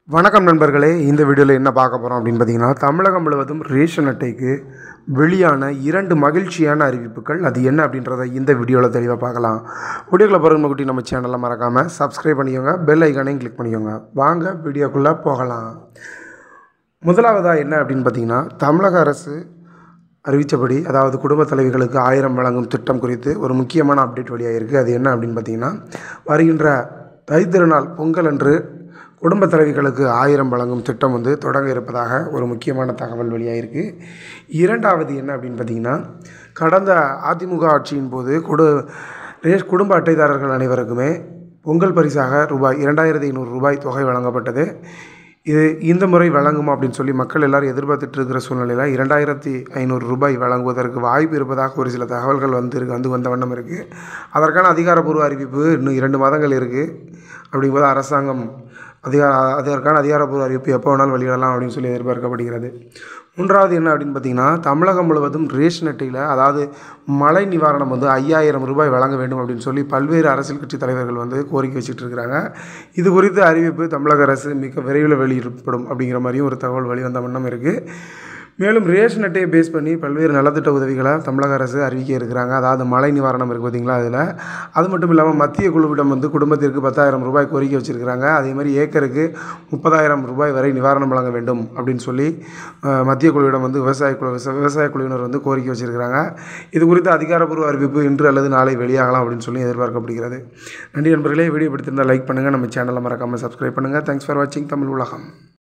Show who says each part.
Speaker 1: வணக்கம் நண்பர்களே இந்த வீடியோவில் என்ன பார்க்க போகிறோம் அப்படின்னு பார்த்தீங்கன்னா தமிழகம் முழுவதும் ரேஷன் அட்டைக்கு வெளியான இரண்டு மகிழ்ச்சியான அறிவிப்புகள் அது என்ன அப்படின்றத இந்த வீடியோவில் தெளிவாக பார்க்கலாம் வீடியோக்குள்ள பிறகு குட்டி நம்ம சேனலை மறக்காமல் சப்ஸ்கிரைப் பண்ணிக்கோங்க பெல் ஐக்கானையும் கிளிக் பண்ணிக்கோங்க வாங்க வீடியோக்குள்ளே போகலாம் முதலாவதாக என்ன அப்படின்னு பார்த்தீங்கன்னா தமிழக அரசு அறிவித்தபடி அதாவது குடும்பத் தலைவிகளுக்கு ஆயிரம் வழங்கும் திட்டம் குறித்து ஒரு முக்கியமான அப்டேட் வெளியாகிருக்கு அது என்ன அப்படின்னு பார்த்தீங்கன்னா வருகின்ற தைத்திருநாள் பொங்கல் அன்று குடும்பத் தலைவிகளுக்கு ஆயிரம் வழங்கும் திட்டம் வந்து தொடங்க இருப்பதாக ஒரு முக்கியமான தகவல் வெளியாகிருக்கு இரண்டாவது என்ன அப்படின்னு பார்த்தீங்கன்னா கடந்த அதிமுக ஆட்சியின் போது குடு ரேஷ் குடும்ப அட்டைதாரர்கள் அனைவருக்குமே பொங்கல் பரிசாக ரூபாய் இரண்டாயிரத்தி ஐநூறு ரூபாய் தொகை வழங்கப்பட்டது இது இந்த முறை வழங்குமா அப்படின்னு சொல்லி மக்கள் எல்லாரும் எதிர்பார்த்துட்டு இருக்கிற சூழ்நிலையில் இரண்டாயிரத்தி ஐநூறு ரூபாய் வழங்குவதற்கு வாய்ப்பு இருப்பதாக ஒரு சில தகவல்கள் வந்து இருக்கு வந்து வந்த வண்ணம் இருக்குது அதற்கான அதிகாரப்பூர்வ அறிவிப்பு இன்னும் இரண்டு மாதங்கள் இருக்குது அப்படிங்கும்போது அரசாங்கம் அதிகார அதற்கான அதிகாரப்பூர்வ அறிவிப்பு எப்போ வேணாலும் வெளியிடலாம் அப்படின்னு சொல்லி எதிர்பார்க்கப்படுகிறது மூன்றாவது என்ன அப்படின்னு பார்த்தீங்கன்னா தமிழகம் முழுவதும் ரேஷன் அட்டையில் அதாவது மழை நிவாரணம் வந்து ஐயாயிரம் ரூபாய் வழங்க வேண்டும் அப்படின்னு சொல்லி பல்வேறு அரசியல் கட்சி தலைவர்கள் வந்து கோரிக்கை வச்சுட்டு இருக்கிறாங்க இது குறித்த அறிவிப்பு தமிழக அரசு மிக விரைவில் வெளியிடப்படும் அப்படிங்கிற மாதிரியும் ஒரு தகவல் வெளிவந்த வண்ணம் இருக்குது மேலும் ரேஷன் அட்டையை பேஸ் பண்ணி பல்வேறு நலத்திட்ட உதவிகளை தமிழக அரசு அறிவிக்க இருக்கிறாங்க அதாவது மழை நிவாரணம் இருக்குது பார்த்தீங்களா அதில் அது மட்டும் இல்லாமல் மத்திய குழுவிடம் வந்து குடும்பத்திற்கு பத்தாயிரம் ரூபாய் கோரிக்கை வச்சுருக்கிறாங்க அதே மாதிரி ஏக்கருக்கு முப்பதாயிரம் ரூபாய் வரை நிவாரணம் வழங்க வேண்டும் அப்படின்னு சொல்லி அஹ், மத்திய குழுவிடம் வந்து விவசாய குழு விவசா- விவசாய குழுவினர் வந்து கோரிக்கை வச்சுருக்கிறாங்க இது குறித்த அதிகாரப்பூர்வ அறிவிப்பு இன்று அல்லது நாளை வெளியாகலாம் அப்படின்னு சொல்லி எதிர்பார்க்கப்படுகிறது நன்றி நண்பர்களே வீடியோ பிடித்திருந்தால் லைக் பண்ணுங்கள் நம்ம சேனலை மறக்காமல் சப்ஸ்கிரைப் பண்ணுங்கள் தேங்க்ஸ் ஃபார் வாட்சிங் தமிழ் உலகம்